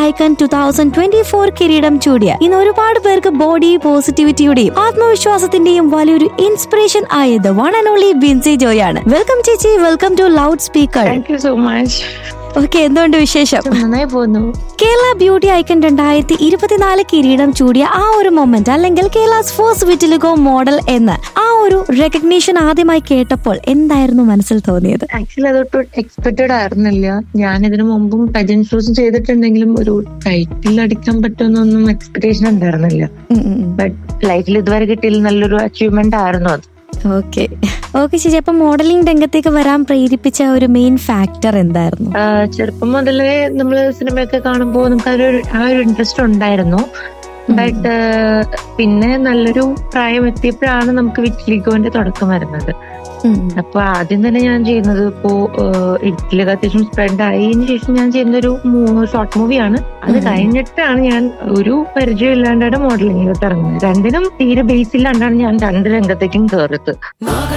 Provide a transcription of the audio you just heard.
Icon two thousand twenty four കിരീടം ചൂടിയ ഇന്ന് ഒരുപാട് പേർക്ക് ബോഡി പോസിറ്റിവിറ്റിയുടെയും ആത്മവിശ്വാസത്തിന്റെയും വലിയൊരു ഇൻസ്പിറേഷൻ ആയത് one and only Binsy Joy ആണ് വെൽക്കം ചേച്ചി welcome to loud speaker thank you so much okay എന്തുകൊണ്ട് വിശേഷം നന്നായി പോകുന്നു കേരള ബ്യൂട്ടി ഐക്കൺ രണ്ടായിരത്തി ഇരുപത്തിനാല് കിരീടം ചൂടിയ ആ ഒരു മൊമെന്റ് അല്ലെങ്കിൽ കേരളാസ് ഫസ്റ്റ് വിറ്റിലുഗോ മോഡൽ എന്ന് ആ ഒരു റെക്കഗ്നീഷൻ ആദ്യമായി കേട്ടപ്പോൾ എന്തായിരുന്നു മനസ്സിൽ തോന്നിയത് ആക്ച്വലി അതൊട്ട് എക്സ്പെക്റ്റഡ് ആയിരുന്നില്ല ഞാൻ ഇതിനു മുമ്പും പജൻ ഷോസ് ചെയ്തിട്ടുണ്ടെങ്കിലും ഒരു ടൈറ്റിൽ അടിക്കാൻ പറ്റുമെന്നൊന്നും എക്സ്പെക്ടേഷൻ ഉണ്ടായിരുന്നില്ല ബട്ട് ലൈഫിൽ ഇതുവരെ കിട്ടിയ നല്ലൊരു അച്ചീവ്മെന്റ് ആയിരുന്നു അത് ഓക്കെ ഓക്കെ ചേച്ചി അപ്പൊ മോഡലിംഗ് രംഗത്തേക്ക് വരാൻ പ്രേരിപ്പിച്ച ഒരു മെയിൻ ഫാക്ടർ എന്തായിരുന്നു ആഹ് ചെറുപ്പം മുതലേ നമ്മള് സിനിമയൊക്കെ കാണുമ്പോൾ നമുക്ക് അതൊരു ആ ഒരു ഇൻട്രസ്റ്റ് ഉണ്ടായിരുന്നു ബട്ട് പിന്നെ നല്ലൊരു പ്രായം എത്തിയപ്പോഴാണ് നമുക്ക് വിറ്റ്ലിഗോന്റെ തുടക്കം വരുന്നത് അപ്പൊ ആദ്യം തന്നെ ഞാൻ ചെയ്യുന്നത് ഇപ്പോ ഇഡ്ഡലിയൊക്കെ അത്യാവശ്യം സ്പ്രെഡ് ആയതിനു ശേഷം ഞാൻ ചെയ്യുന്ന ഒരു ഷോർട്ട് മൂവിയാണ് അത് ഉം. കഴിഞ്ഞിട്ടാണ് ഞാൻ ഒരു പരിചയം ഇല്ലാണ്ടാണ് മോഡലിംഗിലോട്ട് ഇറങ്ങുന്നത് രണ്ടിനും തീരെ ബേസ് ഇല്ലാണ്ടാണ് ഞാൻ രണ്ട് രംഗത്തേക്കും കയറുന്നത്